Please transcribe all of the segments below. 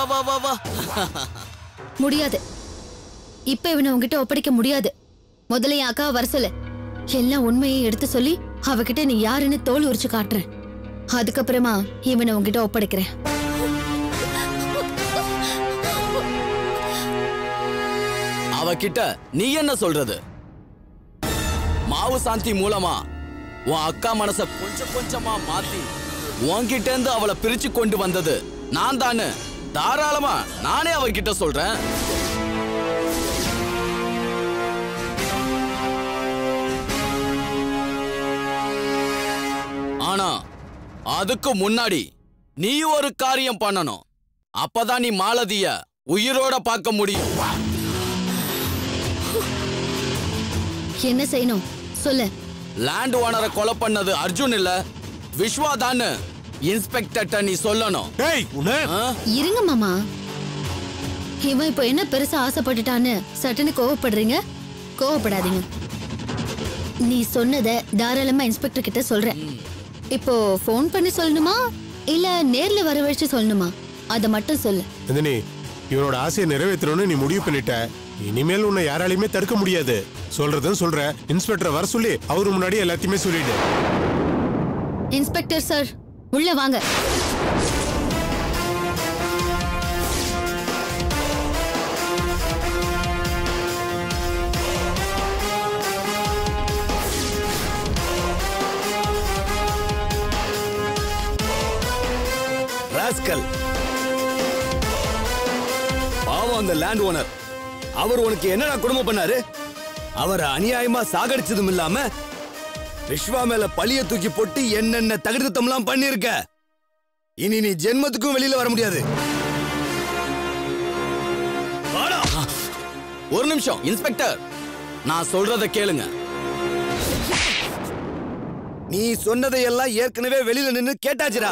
வா வா வா முடியாது இப்ப இவனை உன்கிட்ட ஒப்படைக்க முடியாது முதல்ல என் அக்காவை வர சொல்லு எல்லாம் உண்மையை எடுத்து சொல்லி அவகிட்ட நீ யாருன்னு தோல் உரிச்சு காட்டுறேன் அதுக்கப்புறமா இவனை உன்கிட்ட ஒப்படைக்கிறேன் அவகிட்ட நீ என்ன சொல்றது மாவு சாந்தி மூலமா உன் அக்கா மனச கொஞ்சம் கொஞ்சமா மாத்தி உன்கிட்ட இருந்து அவளை பிரிச்சு கொண்டு வந்தது நான் தானு தாராளமா நானே அவகிட்ட சொல்றேன் ஆனா அதுக்கு முன்னாடி நீ ஒரு காரியம் பண்ணணும் அப்பதான் நீ மாலதிய உயிரோட பார்க்க முடியும் என்ன செய்யணும் சொல்லு லேண்ட் ஓனரை கொலை பண்ணது அர்ஜுன் இல்ல விஸ்வா தான்னு இன்ஸ்பெக்டர்ட்ட நீ சொல்லணும் டேய் உன்ன ஆ? இருங்க மாமா இவன் இப்போ என்ன பெருசா ஆசைப்பட்டுட்டான்னு சட்டுன்னு கோவப்படுறீங்க கோவப்படாதீங்க நீ சொன்னத தாராளமா இன்ஸ்பெக்டர் கிட்ட சொல்றேன் இப்போ ஃபோன் பண்ணி சொல்லணுமா இல்ல நேர்ல வர வச்சு சொல்லணுமா அத மட்டும் சொல்லு நந்தினி இவனோட ஆசையை நிறைவேற்றணும்னு நீ முடிவு பண்ணிட்ட இனிமேல் உன்னை யாராலையுமே தடுக்க முடியாது சொல்றதும் சொல்ற இன்ஸ்பெக்டர் வர சொல்லி அவரு முன்னாடி எல்லாத்தையுமே சொல்லிடு இன்ஸ்பெக்டர் சார் உள்ள வாங்க ராஸ்கல் பாவம் அந்த லேண்ட் ஓனர் அவர் உனக்கு என்னடா குடும்பம் பண்ணாரு அவர் அநியாயமா சாகடிச்சதும் இல்லாம விஸ்வா மேல பழிய தூக்கி போட்டு என்னென்ன தகுதித்தம்லாம் பண்ணிருக்க இனி நீ ஜென்மத்துக்கும் வெளியில வர முடியாது வாடா. ஒரு நிமிஷம் இன்ஸ்பெக்டர் நான் சொல்றத கேளுங்க நீ சொன்னதையெல்லாம் ஏற்கனவே வெளியில நின்னு கேட்டாச்சுடா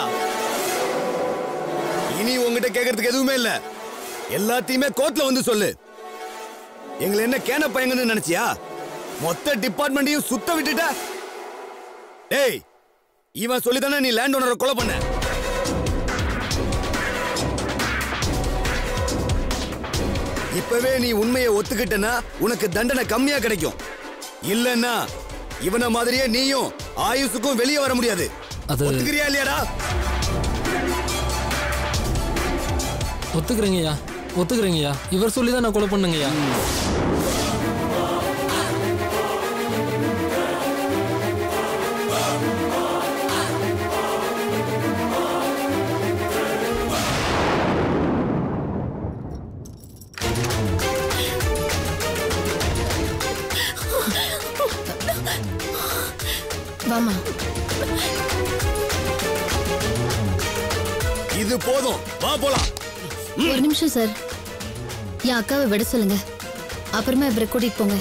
இனி உங்ககிட்ட கேட்கறதுக்கு எதுவுமே இல்ல எல்லாத்தையுமே கோர்ட்ல வந்து சொல்லு எங்களை என்ன கேன பையங்கன்னு நினைச்சியா மொத்த டிபார்ட்மெண்ட்டையும் சுத்த விட்டுட்ட டேய் இவன் சொல்லிதானே நீ லேண்ட் ஓனரை கொலை பண்ண இப்பவே நீ உண்மையை ஒத்துக்கிட்டனா உனக்கு தண்டனை கம்மியா கிடைக்கும் இல்லன்னா இவன மாதிரியே நீயும் ஆயுசுக்கும் வெளியே வர முடியாது அது- ஒத்துக்கிறியா இல்லையாடா ஒத்துக்கிறேங்கய்யா ஒத்துக்கிறேங்கய்யா இவர் சொல்லி தான் நான் கொலை பண்ணுங்கய்யா வாமா இது போதும் வா போலாம் ஒரு நிமிஷம் சார் என் அக்காவை விட சொல்லுங்க அப்புறமா இவரை கூட்டிட்டு போங்க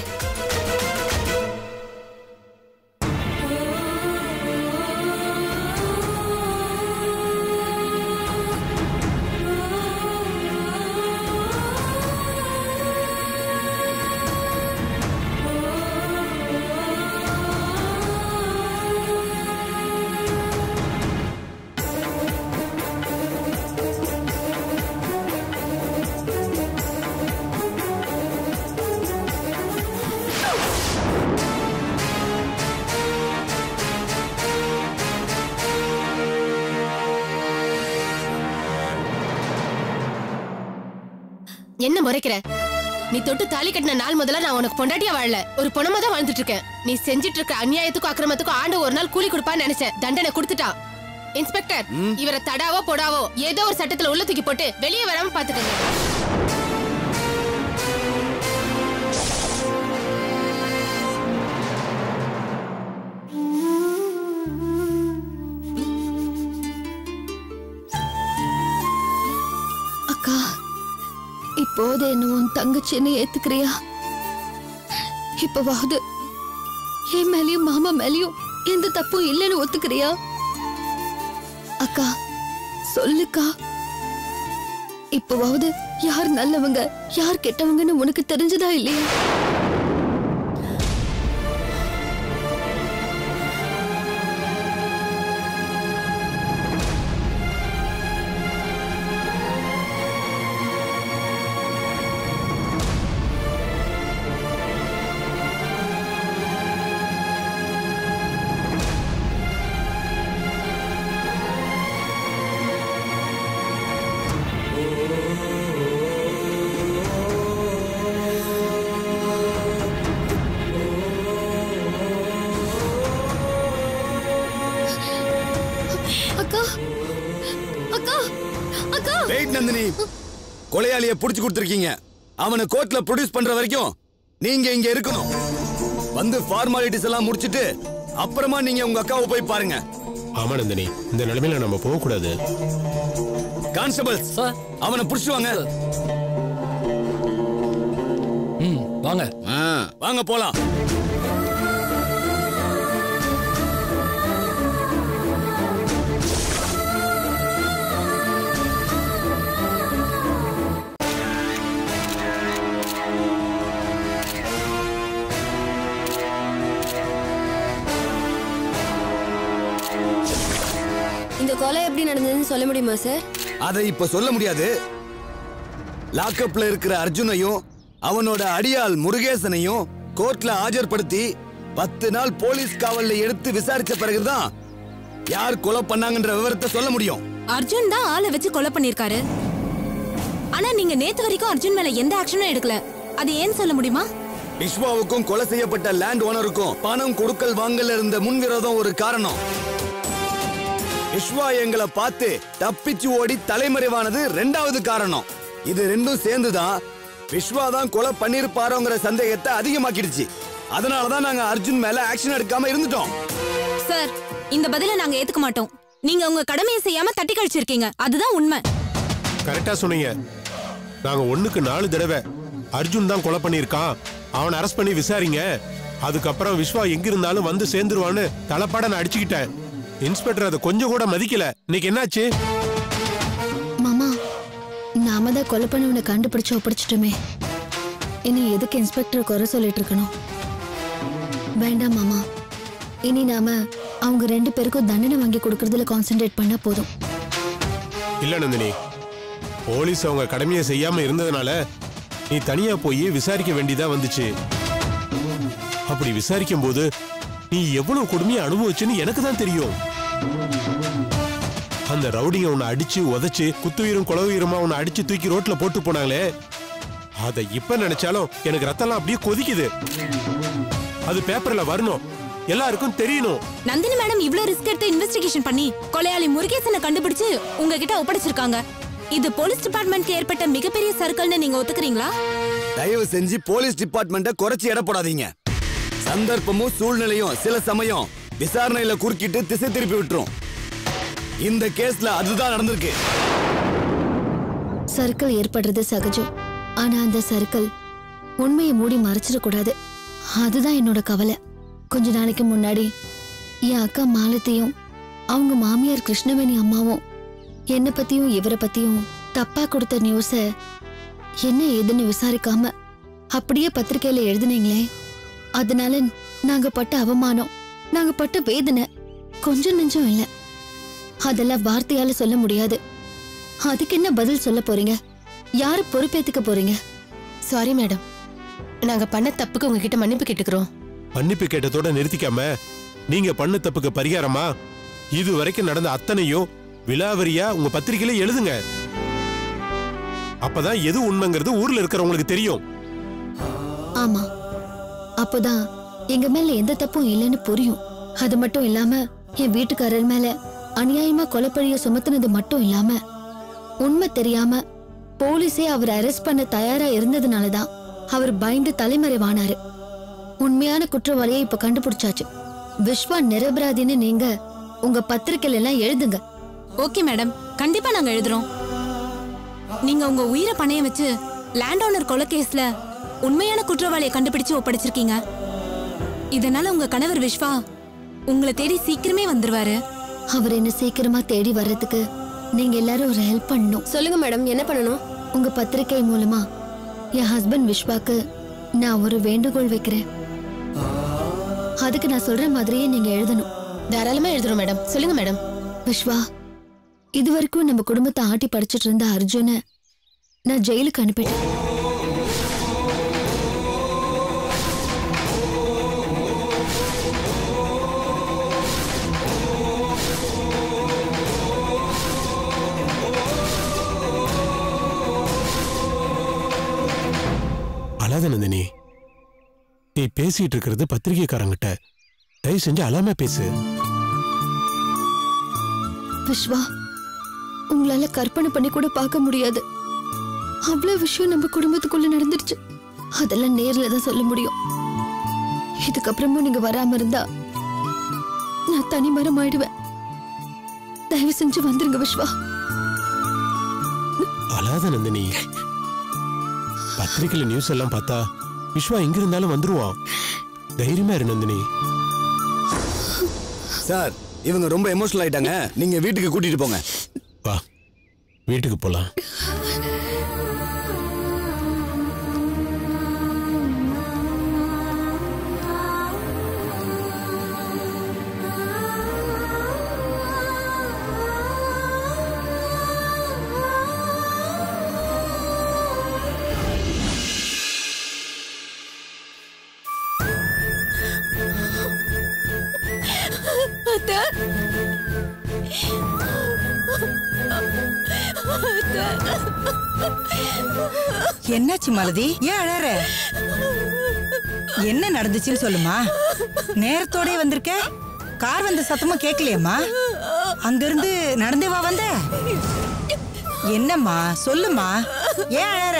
என்ன முறைக்கிற நீ தொட்டு தாலி கட்டின நாள் முதல்ல நான் உனக்கு பொண்டாட்டியா வாழல ஒரு பொணமா தான் வாழ்ந்துட்டு இருக்கேன் நீ செஞ்சிட்டு இருக்க அநியாயத்துக்கும் அக்கிரமத்துக்கும் ஆண்டு ஒரு நாள் கூலி கொடுப்பான்னு நினைச்சேன் தண்டனை கொடுத்துட்டான் இன்ஸ்பெக்டர் இவரை தடாவோ போடாவோ ஏதோ ஒரு சட்டத்துல உள்ள தூக்கி போட்டு வெளியே வராம பாத்துக்கங்க அக்கா இப்போது என்ன உன் தங்கச்சின்னு ஏத்துக்கிறியா இப்பவாவது என் மேலயும் மாமா மேலயும் எந்த தப்பும் இல்லைன்னு ஒத்துக்கிறியா அக்கா சொல்லுக்கா இப்பவாவது யார் நல்லவங்க யார் கெட்டவங்கன்னு உனக்கு தெரிஞ்சதா இல்லையா ரைட் நந்தினி கொலையாளிய புடிச்சு கொடுத்துருக்கீங்க அவனை கோர்ட்ல ப்ரொடியூஸ் பண்ற வரைக்கும் நீங்க இங்க இருக்கணும் வந்து ஃபார்மாலிட்டிஸ் எல்லாம் முடிச்சிட்டு அப்புறமா நீங்க உங்க அக்காவை போய் பாருங்க ஆமா நந்தினி இந்த நிலைமையில நம்ம போக கூடாது கான்ஸ்டபிள்ஸ் சார் அவனை புடிச்சு வாங்க ம் வாங்க ஆ, வாங்க போலாம் இந்த கொலை எப்படி நடந்ததுன்னு சொல்ல முடியுமா சார் அதை இப்ப சொல்ல முடியாது லாக்அப்ல இருக்கிற அர்ஜுனையும் அவனோட அடியாள் முருகேசனையும் கோர்ட்ல ஆஜர்படுத்தி பத்து நாள் போலீஸ் காவல்ல எடுத்து விசாரிச்ச பிறகுதான் யார் கொலை பண்ணாங்கன்ற விவரத்தை சொல்ல முடியும் அர்ஜுன் தான் ஆளை வச்சு கொலை பண்ணிருக்காரு ஆனா நீங்க நேத்து வரைக்கும் அர்ஜுன் மேல எந்த ஆக்ஷனும் எடுக்கல அது ஏன்னு சொல்ல முடியுமா விஸ்வாவுக்கும் கொலை செய்யப்பட்ட லேண்ட் ஓனருக்கும் பணம் கொடுக்கல் வாங்கல இருந்த முன்விரோதம் ஒரு காரணம் விஸ்வா எங்களை பார்த்து தப்பிச்சு ஓடி தலைமறைவானது ரெண்டாவது காரணம் இது ரெண்டும் சேர்ந்துதான் விஸ்வா தான் கொலை பண்ணிருப்பாரோங்கிற சந்தேகத்தை அதிகமாக்கிடுச்சு அதனாலதான் நாங்க அர்ஜுன் மேல ஆக்ஷன் எடுக்காம இருந்துட்டோம் சார் இந்த பதில நாங்க ஏத்துக்க மாட்டோம் நீங்க உங்க கடமையை செய்யாம தட்டி கழிச்சிருக்கீங்க அதுதான் உண்மை கரெக்டா சொன்னீங்க நாங்க ஒண்ணுக்கு நாலு தடவை அர்ஜுன் தான் கொலை பண்ணியிருக்கான் அவனை அரெஸ்ட் பண்ணி விசாரிங்க அதுக்கப்புறம் விஸ்வா எங்க இருந்தாலும் வந்து சேர்ந்துருவான்னு தலைப்பாட நான் அடிச்சுக்கிட்டேன் இன்ஸ்பெக்டர் அதை கொஞ்சம் கூட மதிக்கல இன்னைக்கு என்னாச்சு மாமா நாம தான் கொலை பண்ணவனை கண்டுபிடிச்சு ஒப்படைச்சிட்டோமே இனி எதுக்கு இன்ஸ்பெக்டர் குறை சொல்லிட்டு இருக்கணும் வேண்டாம் மாமா இனி நாம அவங்க ரெண்டு பேருக்கும் தண்டனை வாங்கி கொடுக்கறதுல கான்சென்ட்ரேட் பண்ணா போதும் இல்ல நந்தினி போலீஸ் அவங்க கடமையை செய்யாம இருந்ததுனால நீ தனியா போய் விசாரிக்க வேண்டியதா வந்துச்சு அப்படி விசாரிக்கும் போது நீ எவ்வளவு கொடுமையை அனுபவிச்சுன்னு எனக்கு தான் தெரியும் அந்த ரவுடிங்க உன்னை அடிச்சு உதைச்சு குத்துயிரும் குலவுயிரமா உன்னை அடிச்சு தூக்கி ரோட்ல போட்டு போனாங்களே அதை இப்ப நினைச்சாலும் எனக்கு ரத்தம்லாம் அப்படியே கொதிக்குது அது பேப்பர்ல வரணும் எல்லாருக்கும் தெரியணும் நந்தினி மேடம் இவ்ளோ ரிஸ்க் எடுத்து இன்வெஸ்டிகேஷன் பண்ணி கொலையாளி முருகேசனை கண்டுபிடிச்சு உங்ககிட்ட ஒப்படைச்சிருக்காங்க இது போலீஸ் டிபார்ட்மெண்ட்க்கு ஏற்பட்ட மிகப்பெரிய சர்க்கிள்னு நீங்க ஒத்துக்கிறீங்களா தயவு செஞ்சு போலீஸ் டிபார்ட்மெண்ட்டை குறைச்சி எடை போடாதீங்க சந்தர்ப்பமும் சூழ்நிலையும் சில சமயம் விசாரணையில குறுக்கிட்டு திசை திருப்பி விட்டுரும் இந்த கேஸ்ல அதுதான் நடந்திருக்கு சர்க்கிள் ஏற்படுறது சகஜம் ஆனா அந்த சர்க்கிள் உண்மையை மூடி மறைச்சிடக்கூடாது அதுதான் என்னோட கவலை கொஞ்ச நாளைக்கு முன்னாடி என் அக்கா மாலத்தையும் அவங்க மாமியார் கிருஷ்ணவேணி அம்மாவும் என்னை பத்தியும் இவரை பத்தியும் தப்பா கொடுத்த நியூஸ என்ன ஏதுன்னு விசாரிக்காம அப்படியே பத்திரிக்கையில எழுதுனீங்களே அதனால நாங்க பட்ட அவமானம் நாங்க பட்ட வேதனை கொஞ்சம் நெஞ்சம் இல்ல அதெல்லாம் வார்த்தையால சொல்ல முடியாது அதுக்கு என்ன பதில் சொல்ல போறீங்க யாரு பொறுப்பேத்துக்க போறீங்க சாரி மேடம் நாங்க பண்ண தப்புக்கு உங்ககிட்ட மன்னிப்பு கேட்டுக்கிறோம் மன்னிப்பு கேட்டதோட நிறுத்திக்காம நீங்க பண்ண தப்புக்கு பரிகாரமா இது வரைக்கும் நடந்த அத்தனையும் விலாவரியா உங்க பத்திரிக்கையில எழுதுங்க அப்பதான் எது உண்மைங்கிறது ஊர்ல இருக்கிறவங்களுக்கு தெரியும் ஆமா அப்போதான் எங்க மேல எந்த தப்பும் இல்லைன்னு புரியும் அது மட்டும் இல்லாம என் வீட்டுக்காரர் மேல அநியாயமா கொலைப்பழிய சுமத்துனது மட்டும் இல்லாம உண்மை தெரியாம போலீஸே அவர் அரெஸ்ட் பண்ண தயாரா இருந்ததுனாலதான் அவர் பயந்து தலைமறைவானாரு உண்மையான குற்றவாளியை இப்ப கண்டுபிடிச்சாச்சு விஸ்வா நிரபராதின்னு நீங்க உங்க பத்திரிக்கையில எல்லாம் எழுதுங்க ஓகே மேடம் கண்டிப்பா நாங்க எழுதுறோம் நீங்க உங்க உயிரை பணைய வச்சு லேண்ட் ஓனர் கொலை கேஸ்ல உண்மையான குற்றவாளியை கண்டுபிடிச்சு ஒப்படைச்சிருக்கீங்க இதனால உங்க கணவர் விஸ்வா உங்களை தேடி சீக்கிரமே வந்துருவாரு அவர் என்ன சீக்கிரமா தேடி வர்றதுக்கு நீங்க எல்லாரும் ஒரு ஹெல்ப் பண்ணணும் சொல்லுங்க மேடம் என்ன பண்ணணும் உங்க பத்திரிக்கை மூலமா என் ஹஸ்பண்ட் விஸ்வாக்கு நான் ஒரு வேண்டுகோள் வைக்கிறேன் அதுக்கு நான் சொல்ற மாதிரியே நீங்க எழுதணும் தாராளமா எழுதுறோம் மேடம் சொல்லுங்க மேடம் விஸ்வா இது வரைக்கும் நம்ம குடும்பத்தை ஆட்டி படிச்சிட்டு இருந்த அர்ஜுனை நான் ஜெயிலுக்கு அனுப்பிட்டேன் அழாத நந்தினி நீ பேசிட்டு இருக்கிறது பத்திரிகைக்காரங்கிட்ட தயவு செஞ்சு அழாம பேசு விஸ்வா உங்களால கற்பனை பண்ணி கூட பார்க்க முடியாது அவ்வளவு விஷயம் நம்ம குடும்பத்துக்குள்ள நடந்துருச்சு அதெல்லாம் நேர்ல தான் சொல்ல முடியும் இதுக்கப்புறமும் நீங்க வராம இருந்தா நான் தனி மரம் ஆயிடுவேன் தயவு செஞ்சு வந்துருங்க விஸ்வா அழாத நந்தினி பத்திரிக்கையில நியூஸ் எல்லாம் பார்த்தா விஸ்வா எங்க இருந்தாலும் வந்துருவான் தைரியமா இரு நந்தினி சார் இவங்க ரொம்ப எமோஷனல் ஆயிட்டாங்க நீங்க வீட்டுக்கு கூட்டிட்டு போங்க வா வீட்டுக்கு போலாம் என்னாச்சு மாலதி ஏன் அழற என்ன நடந்துச்சுன்னு சொல்லுமா நேரத்தோடே வந்திருக்க கார் வந்த சத்தமும் கேட்கலையம்மா அங்கிருந்து நடந்தே வா வந்த என்னம்மா சொல்லுமா ஏன் அழற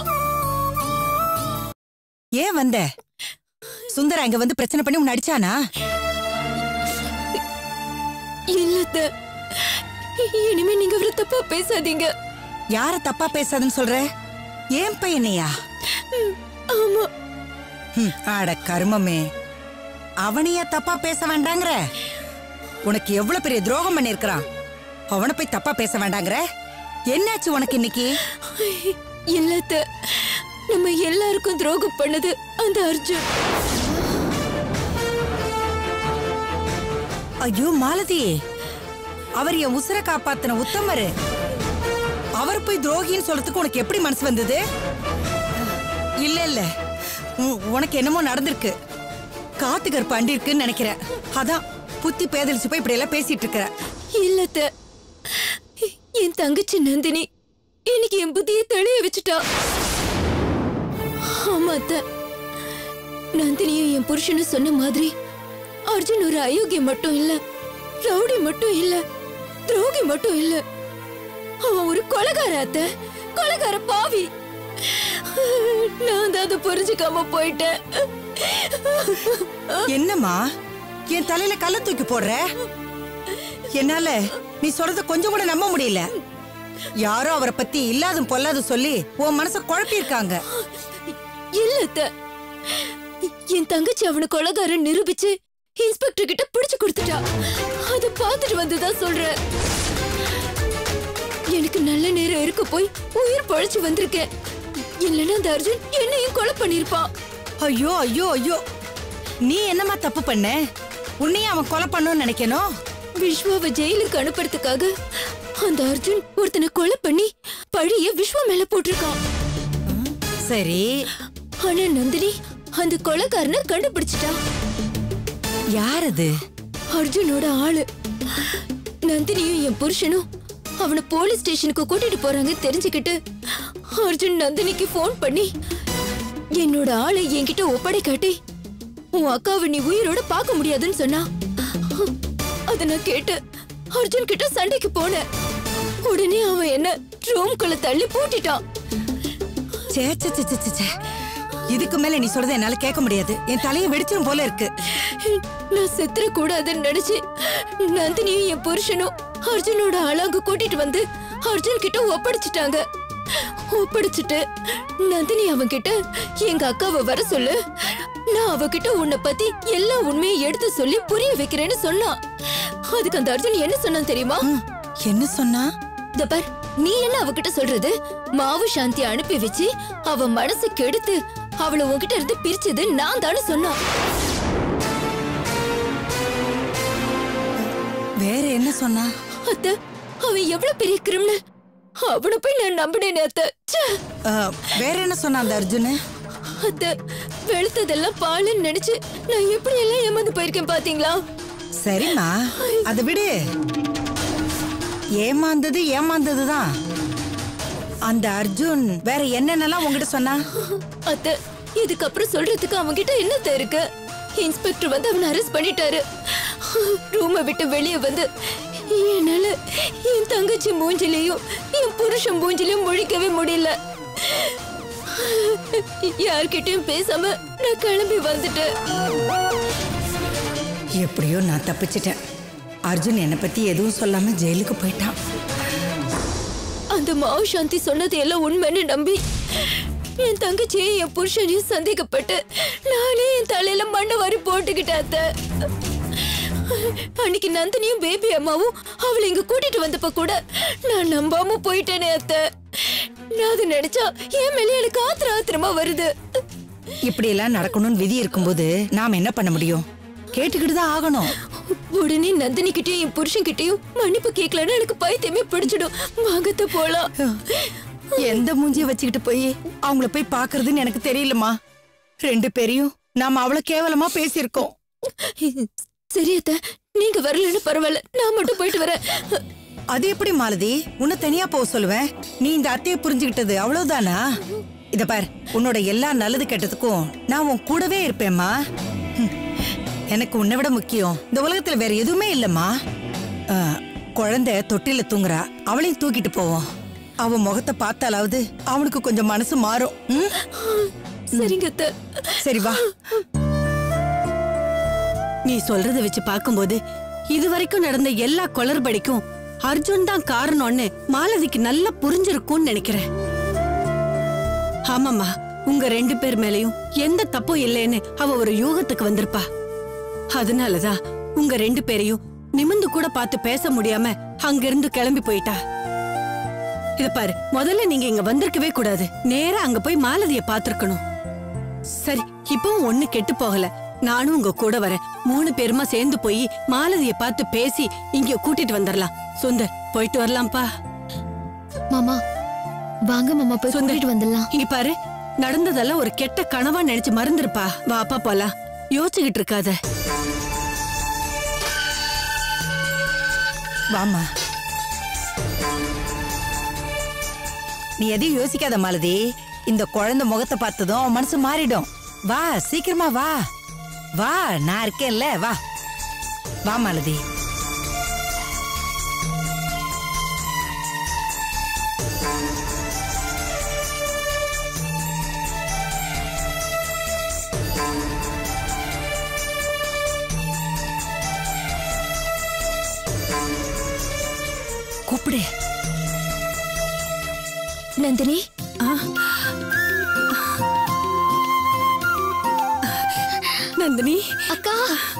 ஏன் வந்த சுந்தரா இங்க வந்து பிரச்சனை பண்ணி உன்னை அடிச்சானா இல்லத்த இனிமே நீங்க அவரை தப்பா பேசாதீங்க யார தப்பா பேசாதுன்னு சொல்ற ஏன் பையனையா ஆமா ஹம், அட கருமமே அவனையா தப்பா பேச வேண்டாங்கிற உனக்கு எவ்வளவு பெரிய துரோகம் பண்ணிருக்கிறான் அவனை போய் தப்பா பேச வேண்டாங்கிற என்னாச்சு உனக்கு இன்னைக்கு இல்லத்த நம்ம எல்லாருக்கும் துரோகம் பண்ணது அந்த அர்ஜுன் ஐயோ மாலதி அவர் என் உசுரை காப்பாத்தின உத்தமரு அவர் போய் துரோகின்னு சொல்றதுக்கு உனக்கு எப்படி மனசு வந்தது இல்ல இல்ல உ- உனக்கு என்னமோ நடந்திருக்கு காத்து கருப்பு அண்டி இருக்குன்னு நினைக்கிறேன் அதான் புத்தி பேதலிச்சு போய் இப்படி எல்லாம் பேசிட்டு இருக்கிற இல்லத்த என் தங்கச்சி நந்தினி இன்னைக்கு என் புத்தியை தெளிய வச்சுட்டா ஆமா அத்த நந்தினியும் என் புருஷனும் சொன்ன மாதிரி அர்ஜுன் ஒரு அயோக்கியம் மட்டும் இல்ல ரவுடி மட்டும் இல்ல துரோகி மட்டும் இல்ல அவன் ஒரு கொலகார அத்த கொலகார பாவி நான் தான் அதை புரிஞ்சுக்காம போயிட்டேன் என்னம்மா என் தலையில கல்ல தூக்கி போடுற என்னால நீ சொல்றத கொஞ்சம் கூட நம்ப முடியல யாரோ அவரை பத்தி இல்லாதும் பொல்லாதும் சொல்லி உன் மனச குழப்பி இருக்காங்க இல்ல அத்த என் தங்கச்சி அவனை கொலகாரன் நிரூபிச்சு இன்ஸ்பெக்டர் கிட்ட பிடிச்சு கொடுத்துட்டா அத பார்த்துட்டு வந்துதான் சொல்றேன் எனக்கு நல்ல நேரம் இருக்க போய் உயிர் பழைச்சு வந்திருக்கேன் இல்லைன்னா அந்த அர்ஜுன் என்னையும் கொலை பண்ணிருப்பான் ஐயோ ஐயோ ஐயோ நீ என்னம்மா தப்பு பண்ண உன்னையும் அவன் கொலை பண்ணணும்னு நினைக்கணும் விஸ்வாவை ஜெயிலுக்கு அனுப்புறதுக்காக அந்த அர்ஜுன் ஒருத்தனை கொலை பண்ணி பழிய விஸ்வா மேல போட்டிருக்கான் சரி ஆனா நந்தினி அந்த கொலைக்காரனை கண்டுபிடிச்சிட்டா யார் அது அர்ஜுனோட ஆளு நந்தினியும் என் புருஷனும் அவனை போலீஸ் ஸ்டேஷனுக்கு கூட்டிட்டு போறாங்க தெரிஞ்சுக்கிட்டு அர்ஜுன் நந்தினிக்கு ஃபோன் பண்ணி என்னோட ஆளை என்கிட்ட ஒப்படை காட்டி உன் அக்காவை நீ உயிரோட பார்க்க முடியாதுன்னு சொன்னா அத நான் கேட்டு அர்ஜுன் கிட்ட சண்டைக்கு போனேன் உடனே அவன் என்ன ரூம்குள்ள தள்ளி பூட்டிட்டான் சே சே சே, சே, சே, சே. இதுக்கு மேல நீ சொல்றதை என்னால கேட்க முடியாது என் தலையை வெடிச்சிரும் போல இருக்கு நான் செத்துற கூடாதுன்னு நினைச்சு நந்தினியும் என் புருஷனும் அர்ஜுனோட ஆளாங்க கூட்டிட்டு வந்து அர்ஜுன் கிட்ட ஒப்படைச்சிட்டாங்க ஒப்படைச்சிட்டு நந்தினி அவன் கிட்ட எங்க அக்காவை வர சொல்லு நான் அவகிட்ட உன்னை பத்தி எல்லா உண்மையும் எடுத்து சொல்லி புரிய வைக்கிறேன்னு சொன்னான் அதுக்கு அந்த அர்ஜுன் என்ன சொன்னான் தெரியுமா ம், என்ன சொன்னா இந்த பார் நீ என்ன அவகிட்ட சொல்றது மாவு சாந்தி அனுப்பி வச்சு அவ மனசு கெடுத்து அவளை உன்கிட்ட இருந்து பிரிச்சது நான் தானே சொன்னான் வேற என்ன சொன்னா அத்த அவன் எவ்வளவு பெரிய கிரிமினல் அவனை போய் நான் நம்பினேன் அத்த ச்சே! ஆ, வேற என்ன சொன்னா அந்த அர்ஜுனு அத்த வெளுத்ததெல்லாம் பாலுன்னு நினைச்சு நான் எப்படி எல்லாம் ஏமாந்து போயிருக்கேன் பாத்தீங்களா சரிம்மா அதை விடு ஏமாந்தது ஏமாந்தது தான் அந்த அர்ஜுன் வேற என்னென்னலாம் உங்ககிட்ட சொன்னா அத்த இதுக்கப்புறம் சொல்றதுக்கு அவன்கிட்ட என்னத்த இருக்கு இன்ஸ்பெக்டர் வந்து அவனை அரெஸ்ட் பண்ணிட்டாரு ரூமை விட்டு வெளியே வந்து என்னால என் தங்கச்சி மூஞ்சிலையும் என் புருஷன் மூஞ்சிலையும் முழிக்கவே முடியல யார்கிட்டயும் பேசாம நான் கிளம்பி வந்துட்டேன் எப்படியோ நான் தப்பிச்சிட்டேன் அர்ஜுன் என்னை பத்தி எதுவும் சொல்லாம ஜெயிலுக்கு போயிட்டான் அந்த மாவு சாந்தி சொன்னது எல்லாம் உண்மைன்னு நம்பி என் தங்கச்சியை என் புருஷனையும் சந்தேகப்பட்டு நானே என் தலையில மண்ணை வாரி போட்டுக்கிட்டேன் அத்தை. அன்னைக்கு நந்தினியும் பேபி அம்மாவும் அவளை இங்க கூட்டிட்டு வந்தப்ப கூட நான் நம்பாம போயிட்டேனே அத்தை நான் அது நினைச்சா என் மேலே எனக்கு ஆத்திர ஆத்திரமா வருது இப்படி எல்லாம் நடக்கணும்னு விதி இருக்கும்போது நாம் என்ன பண்ண முடியும் கேட்டுக்கிட்டு தான் ஆகணும் உடனே நந்தினி கிட்டயும் என் புருஷன் கிட்டயும் மன்னிப்பு கேட்கலன்னு எனக்கு பைத்தியமே பிடிச்சிடும் வாங்கத்த போலாம் எந்த மூஞ்சிய வச்சுக்கிட்டு போய் அவங்கள போய் பாக்குறதுன்னு எனக்கு தெரியலமா ரெண்டு பேரையும் நாம அவ்வளவு கேவலமா பேசியிருக்கோம் சரி அத்தை நீங்க வரலன்னு பரவாயில்ல நான் மட்டும் போயிட்டு வரேன் அது எப்படி மாலதி உன்னை தனியா போக சொல்லுவேன் நீ இந்த அத்தையை புரிஞ்சுக்கிட்டது அவ்வளவுதானா இத பார் உன்னோட எல்லா நல்லது கெட்டதுக்கும் நான் உன் கூடவே இருப்பேம்மா ஹம். எனக்கு உன்னை விட முக்கியம் இந்த உலகத்துல வேற எதுவுமே இல்லம்மா ஆ, குழந்தை தொட்டில தூங்குறா அவளையும் தூக்கிட்டு போவோம் அவன் முகத்தை பார்த்தாலாவது அவனுக்கு கொஞ்சம் மனசு மாறும் ம்? சரிங்க அத்தை சரி வா நீ சொல்றத வச்சு பாக்கும்போது இதுவரைக்கும் நடந்த எல்லா குளறுபடிக்கும் அர்ஜுன் தான் காரணம்னு மாலதிக்கு நல்லா புரிஞ்சிருக்கும்னு நினைக்கிறேன் ஆமாம்மா உங்க ரெண்டு பேர் மேலயும் எந்த தப்பும் இல்லைன்னு அவ ஒரு யூகத்துக்கு வந்திருப்பா அதனாலதான் உங்க ரெண்டு பேரையும் நிமிந்து கூட பார்த்து பேச முடியாம அங்கிருந்து கிளம்பி போயிட்டா இத பாரு முதல்ல நீங்க இங்க வந்திருக்கவே கூடாது நேரா அங்க போய் மாலதிய பாத்திருக்கணும் சரி இப்பவும் ஒண்ணு கெட்டு போகல நானும் உங்க கூட வரேன் மூணு பேருமா சேர்ந்து போய் மாலதிய பார்த்து பேசி இங்க கூட்டிட்டு வந்துடலாம் சுந்தர் போயிட்டு வரலாம்ப்பா மாமா வாங்க மாமா போய் சுந்தர். கூட்டிட்டு வந்துடலாம் இங்க பாரு நடந்ததெல்லாம் ஒரு கெட்ட கனவா நினைச்சு மறந்துருப்பா வாப்பா போலாம் யோசிச்சுக்கிட்டு இருக்காத வாமா நீ எதையும் யோசிக்காத மாலதி இந்த குழந்தை முகத்தை பார்த்ததும் அவன் மனசு மாறிடும் வா சீக்கிரமா வா வா நான் இருக்கேன்ல வா வா மாலதி கூப்பிடு நந்தினி நந்தினி அக்கா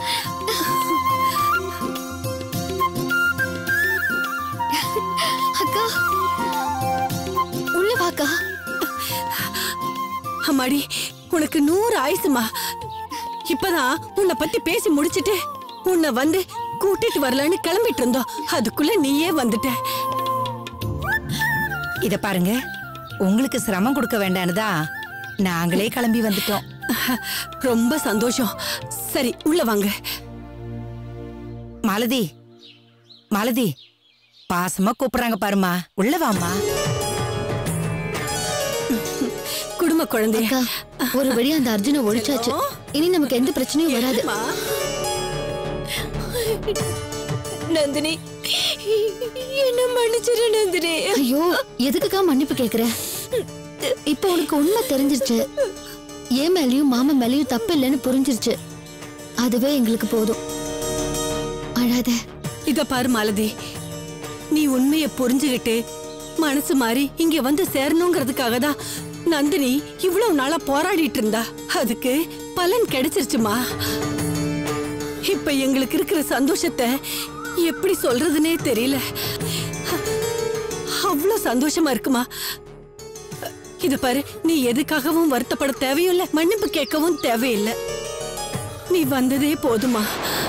அக்கா உள்ள வாக்கா அம்மாடி உனக்கு நூறு ஆயுசுமா இப்பதான் உன்னை பத்தி பேசி முடிச்சிட்டு உன்னை வந்து கூட்டிட்டு வரலான்னு கிளம்பிட்டு இருந்தோம் அதுக்குள்ள நீயே வந்துட்ட இத பாருங்க உங்களுக்கு சிரமம் கொடுக்க வேண்டான்னு நாங்களே கிளம்பி வந்துட்டோம் ரொம்ப சந்தோஷம் சரி உள்ள வாங்க மாலதி மாலதி பாசமா கூப்பிடுறாங்க பாருமா உள்ள வாமா குடும்ப குழந்தைய அக்கா ஒரு வழி அந்த அர்ஜுனை ஒழிச்சாச்சு இனி நமக்கு எந்த பிரச்சனையும் வராது நந்தினி என்ன மன்னிச்சிரு நந்தினி ஐயோ எதுக்குக்கா மன்னிப்பு கேக்குற இப்ப உனக்கு உண்மை தெரிஞ்சிருச்சு என் மேலயும் மாமா மேலயும் தப்பு இல்லைன்னு புரிஞ்சிருச்சு அதுவே எங்களுக்கு போதும் அழாத இத பாரு மாலதி நீ உண்மைய புரிஞ்சுகிட்டு மனசு மாறி இங்க வந்து சேரணுங்கிறதுக்காக தான் நந்தினி இவ்வளவு நாளா போராடிட்டு இருந்தா அதுக்கு பலன் கிடைச்சிருச்சுமா இப்ப எங்களுக்கு இருக்கிற சந்தோஷத்தை எப்படி சொல்றதுனே தெரியல அவ்வளவு சந்தோஷமா இருக்குமா இத பாரு நீ எதுக்காகவும் வருத்தப்பட தேவையில்லை மன்னிப்பு கேட்கவும் தேவையில்லை நீ வந்ததே போதுமா